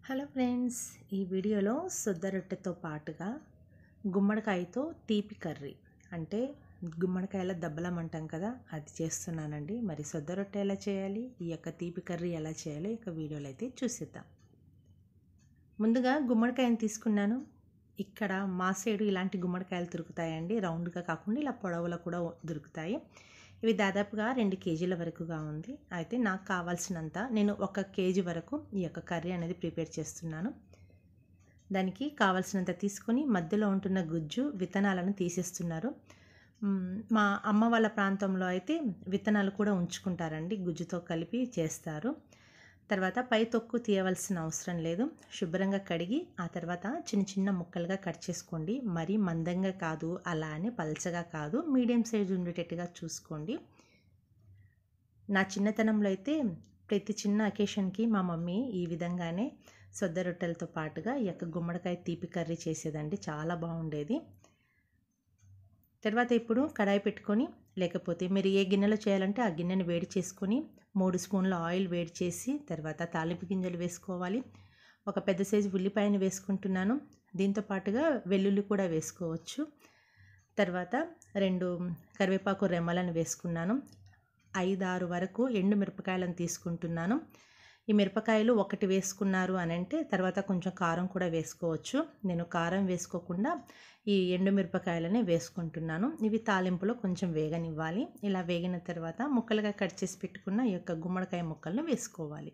hello friends ఈ వీడియోలో శుద్ధ రొట్టెతో పాటుగా గుమ్మడికాయతో తీపి కర్రీ అంటే గుమ్మడికాయల దబ్బలం అంటాం కదా అది చేస్తున్నానండి మరి శుద్ధ రొట్టె ఎలా చేయాలి ఈ యొక్క తీపి కర్రీ ఎలా చేయాలో ఈ యొక్క వీడియోలో అయితే చూసిద్దాం ముందుగా గుమ్మడికాయని తీసుకున్నాను ఇక్కడ మా సైడు ఇలాంటి గుమ్మడికాయలు దొరుకుతాయండి రౌండ్గా కాకుండా ఇలా పొడవులో కూడా దొరుకుతాయి ఇవి దాదాపుగా రెండు కేజీల వరకుగా ఉంది అయితే నాకు కావాల్సినంత నేను ఒక కేజీ వరకు ఈ యొక్క కర్రీ అనేది ప్రిపేర్ చేస్తున్నాను దానికి కావాల్సినంత తీసుకొని మధ్యలో ఉంటున్న గుజ్జు విత్తనాలను తీసేస్తున్నారు మ్, మా అమ్మ వాళ్ళ ప్రాంతంలో అయితే విత్తనాలు కూడా ఉంచుకుంటారండి గుజ్జుతో కలిపి చేస్తారు తర్వాత పై తొక్కు తీయవలసిన అవసరం లేదు శుభ్రంగా కడిగి ఆ తర్వాత చిన్న చిన్న ముక్కలుగా కట్ చేసుకోండి మరీ మందంగా కాదు అలా అని పల్చగా కాదు మీడియం సైజు ఉండేటట్టుగా చూసుకోండి నా చిన్నతనంలో అయితే ప్రతి చిన్న అకేషన్కి మా మమ్మీ ఈ విధంగానే సొద్ద రొట్టెలతో పాటుగా ఈ యొక్క గుమ్మడికాయ తీపి కర్రీ చేసేదండి చాలా బాగుండేది తర్వాత ఇప్పుడు కడాయి పెట్టుకొని లేకపోతే మీరు ఏ గిన్నెలో చేయాలంటే ఆ గిన్నెని వేడి చేసుకొని మూడు స్పూన్ల ఆయిల్ వేడి చేసి తర్వాత తాలింపు గింజలు వేసుకోవాలి ఒక పెద్ద సైజు ఉల్లిపాయను వేసుకుంటున్నాను దీంతో పాటుగా వెల్లుల్లి కూడా వేసుకోవచ్చు తర్వాత రెండు కరివేపాకు రెమ్మలను వేసుకున్నాను ఐదు ఆరు వరకు ఎండు మిరపకాయలను తీసుకుంటున్నాను ఈ మిరపకాయలు ఒకటి వేసుకున్నారు అని అంటే తర్వాత కొంచెం కారం కూడా వేసుకోవచ్చు నేను కారం వేసుకోకుండా ఈ ఎండు మిరపకాయలనే వేసుకుంటున్నాను ఇవి తాలింపులో కొంచెం వేగనివ్వాలి ఇలా వేగిన తర్వాత ముక్కలుగా కట్ చేసి పెట్టుకున్న ఈ యొక్క గుమ్మడికాయ ముక్కలను వేసుకోవాలి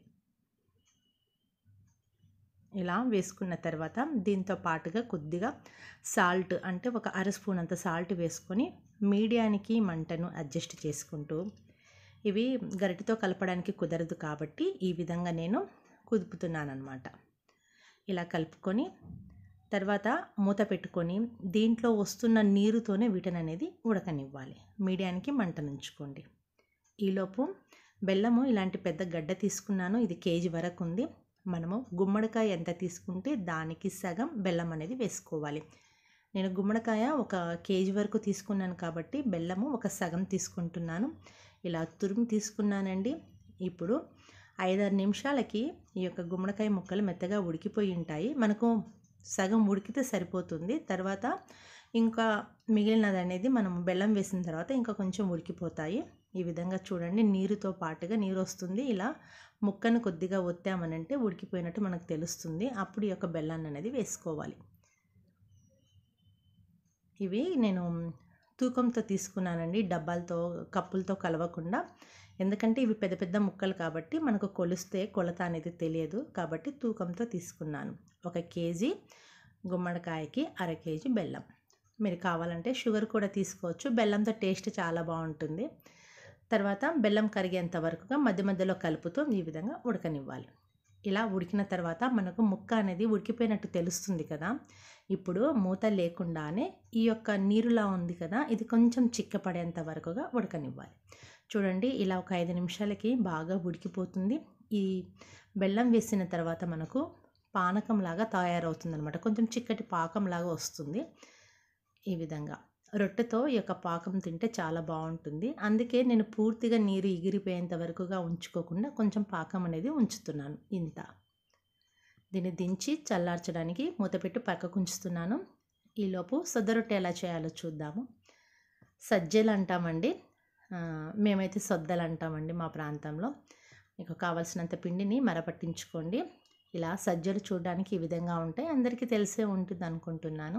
ఇలా వేసుకున్న తర్వాత దీంతో పాటుగా కొద్దిగా సాల్ట్ అంటే ఒక అర స్పూన్ అంత సాల్ట్ వేసుకొని మీడియానికి మంటను అడ్జస్ట్ చేసుకుంటూ ఇవి గరిటతో కలపడానికి కుదరదు కాబట్టి ఈ విధంగా నేను కుదుపుతున్నాను అనమాట ఇలా కలుపుకొని తర్వాత మూత పెట్టుకొని దీంట్లో వస్తున్న నీరుతోనే వీటిని అనేది ఉడకనివ్వాలి మీడియానికి మంటనుంచుకోండి ఈలోపు బెల్లము ఇలాంటి పెద్ద గడ్డ తీసుకున్నాను ఇది కేజీ వరకు ఉంది మనము గుమ్మడికాయ ఎంత తీసుకుంటే దానికి సగం బెల్లం అనేది వేసుకోవాలి నేను గుమ్మడికాయ ఒక కేజీ వరకు తీసుకున్నాను కాబట్టి బెల్లము ఒక సగం తీసుకుంటున్నాను ఇలా తురుము తీసుకున్నానండి ఇప్పుడు ఐదారు నిమిషాలకి ఈ యొక్క గుమ్మడికాయ ముక్కలు మెత్తగా ఉడికిపోయి ఉంటాయి మనకు సగం ఉడికితే సరిపోతుంది తర్వాత ఇంకా మిగిలినది అనేది మనం బెల్లం వేసిన తర్వాత ఇంకా కొంచెం ఉడికిపోతాయి ఈ విధంగా చూడండి నీరుతో పాటుగా నీరు వస్తుంది ఇలా ముక్కను కొద్దిగా ఒత్తామనంటే ఉడికిపోయినట్టు మనకు తెలుస్తుంది అప్పుడు ఈ యొక్క బెల్లాన్ని అనేది వేసుకోవాలి ఇవి నేను తూకంతో తీసుకున్నానండి డబ్బాలతో కప్పులతో కలవకుండా ఎందుకంటే ఇవి పెద్ద పెద్ద ముక్కలు కాబట్టి మనకు కొలిస్తే కొలత అనేది తెలియదు కాబట్టి తూకంతో తీసుకున్నాను ఒక కేజీ గుమ్మడికాయకి అర కేజీ బెల్లం మీరు కావాలంటే షుగర్ కూడా తీసుకోవచ్చు బెల్లంతో టేస్ట్ చాలా బాగుంటుంది తర్వాత బెల్లం కరిగేంత వరకుగా మధ్య మధ్యలో కలుపుతూ ఈ విధంగా ఉడకనివ్వాలి ఇలా ఉడికిన తర్వాత మనకు ముక్క అనేది ఉడికిపోయినట్టు తెలుస్తుంది కదా ఇప్పుడు మూత లేకుండానే ఈ యొక్క నీరులా ఉంది కదా ఇది కొంచెం చిక్కపడేంత వరకుగా ఉడకనివ్వాలి చూడండి ఇలా ఒక ఐదు నిమిషాలకి బాగా ఉడికిపోతుంది ఈ బెల్లం వేసిన తర్వాత మనకు పానకంలాగా తయారవుతుంది అనమాట కొంచెం చిక్కటి పాకంలాగా వస్తుంది ఈ విధంగా రొట్టెతో ఈ యొక్క పాకం తింటే చాలా బాగుంటుంది అందుకే నేను పూర్తిగా నీరు ఎగిరిపోయేంత వరకుగా ఉంచుకోకుండా కొంచెం పాకం అనేది ఉంచుతున్నాను ఇంత దీన్ని దించి చల్లార్చడానికి మూతపెట్టి పక్కకు ఉంచుతున్నాను ఈలోపు సొద్ద రొట్టె ఎలా చేయాలో చూద్దాము సజ్జలు అంటామండి ఆ, మేమైతే సొద్దలు అంటామండి మా ప్రాంతంలో మీకు కావాల్సినంత పిండిని మరపట్టించుకోండి ఇలా సజ్జలు చూడడానికి ఈ విధంగా ఉంటాయి అందరికీ తెలిసే ఉంటుంది అనుకుంటున్నాను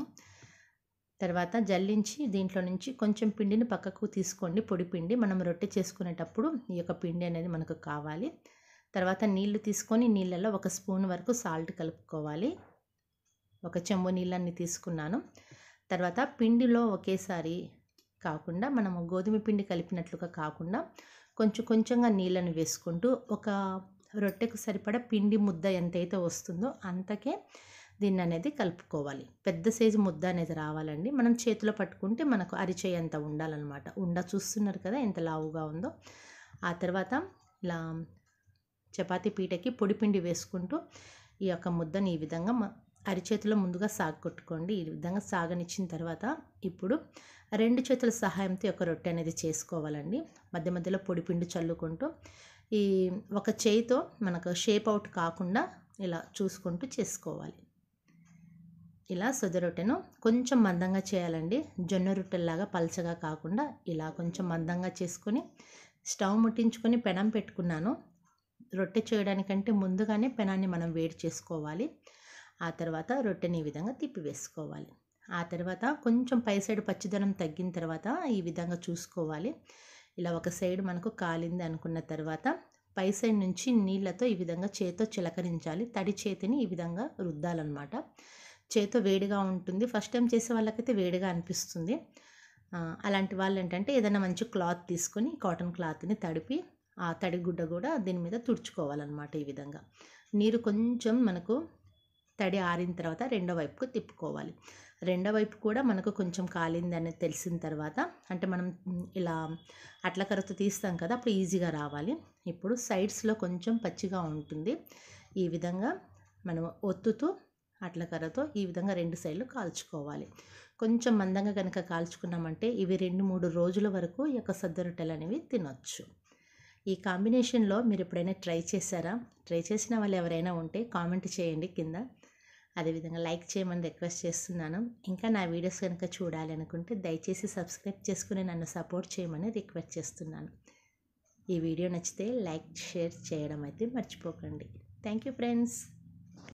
తర్వాత జల్లించి దీంట్లో నుంచి కొంచెం పిండిని పక్కకు తీసుకోండి పొడి పిండి మనం రొట్టె చేసుకునేటప్పుడు ఈ యొక్క పిండి అనేది మనకు కావాలి తర్వాత నీళ్లు తీసుకొని నీళ్ళల్లో ఒక స్పూన్ వరకు సాల్ట్ కలుపుకోవాలి ఒక చెంబు నీళ్ళన్ని తీసుకున్నాను తర్వాత పిండిలో ఒకేసారి కాకుండా మనము గోధుమ పిండి కలిపినట్లుగా కాకుండా కొంచెం కొంచెంగా నీళ్ళని వేసుకుంటూ ఒక రొట్టెకు సరిపడా పిండి ముద్ద ఎంతైతే వస్తుందో అంతకే దీన్ని అనేది కలుపుకోవాలి పెద్ద సైజు ముద్ద అనేది రావాలండి మనం చేతిలో పట్టుకుంటే మనకు అరిచేయంత ఉండాలన్నమాట ఉండ చూస్తున్నారు కదా ఎంత లావుగా ఉందో ఆ తర్వాత ఇలా చపాతీ పీటకి పొడి పిండి వేసుకుంటూ ఈ యొక్క ముద్దని ఈ విధంగా మ- అరిచేతిలో ముందుగా సాగు కొట్టుకోండి ఈ విధంగా సాగనిచ్చిన తర్వాత ఇప్పుడు రెండు చేతుల సహాయంతో ఈ యొక్క రొట్టె అనేది చేసుకోవాలండి మధ్య మధ్యలో పొడి పిండి చల్లుకుంటూ ఈ ఒక చేయితో మనకు షేప్ అవుట్ కాకుండా ఇలా చూసుకుంటూ చేసుకోవాలి ఇలా సొద రొట్టెను కొంచెం మందంగా చేయాలండి జొన్న రొట్టెల్లాగా పలచగా కాకుండా ఇలా కొంచెం మందంగా చేసుకొని స్టవ్ ముట్టించుకొని పెనం పెట్టుకున్నాను రొట్టె చేయడానికంటే ముందుగానే పెనాన్ని మనం వేడి చేసుకోవాలి ఆ తర్వాత రొట్టెని ఈ విధంగా తిప్పి వేసుకోవాలి ఆ తర్వాత కొంచెం పై సైడ్ పచ్చిదనం తగ్గిన తర్వాత ఈ విధంగా చూసుకోవాలి ఇలా ఒక సైడ్ మనకు కాలింది అనుకున్న తర్వాత పై సైడ్ నుంచి నీళ్ళతో ఈ విధంగా చేతితో చిలకరించాలి తడి చేతిని ఈ విధంగా రుద్దాలన్నమాట చేతితో వేడిగా ఉంటుంది ఫస్ట్ టైం చేసే వాళ్ళకైతే వేడిగా అనిపిస్తుంది అలాంటి వాళ్ళు ఏంటంటే ఏదైనా మంచి క్లాత్ తీసుకొని కాటన్ క్లాత్ని తడిపి ఆ తడి గుడ్డ కూడా దీని మీద తుడుచుకోవాలన్నమాట ఈ విధంగా నీరు కొంచెం మనకు తడి ఆరిన తర్వాత రెండో వైపుకు తిప్పుకోవాలి రెండో వైపు కూడా మనకు కొంచెం కాలింది అనేది తెలిసిన తర్వాత అంటే మనం ఇలా అట్ల కర్రతో తీస్తాం కదా అప్పుడు ఈజీగా రావాలి ఇప్పుడు సైడ్స్లో కొంచెం పచ్చిగా ఉంటుంది ఈ విధంగా మనం ఒత్తుతూ అట్ల కర్రతో ఈ విధంగా రెండు సైడ్లు కాల్చుకోవాలి కొంచెం మందంగా కనుక కాల్చుకున్నామంటే ఇవి రెండు మూడు రోజుల వరకు ఈ యొక్క సద్ద రొట్టెలు అనేవి తినొచ్చు ఈ కాంబినేషన్లో మీరు ఎప్పుడైనా ట్రై చేశారా ట్రై చేసిన వాళ్ళు ఎవరైనా ఉంటే కామెంట్ చేయండి కింద అదేవిధంగా లైక్ చేయమని రిక్వెస్ట్ చేస్తున్నాను ఇంకా నా వీడియోస్ కనుక చూడాలి అనుకుంటే దయచేసి సబ్స్క్రైబ్ చేసుకుని నన్ను సపోర్ట్ చేయమని రిక్వెస్ట్ చేస్తున్నాను ఈ వీడియో నచ్చితే లైక్ షేర్ చేయడం అయితే మర్చిపోకండి థ్యాంక్ యూ ఫ్రెండ్స్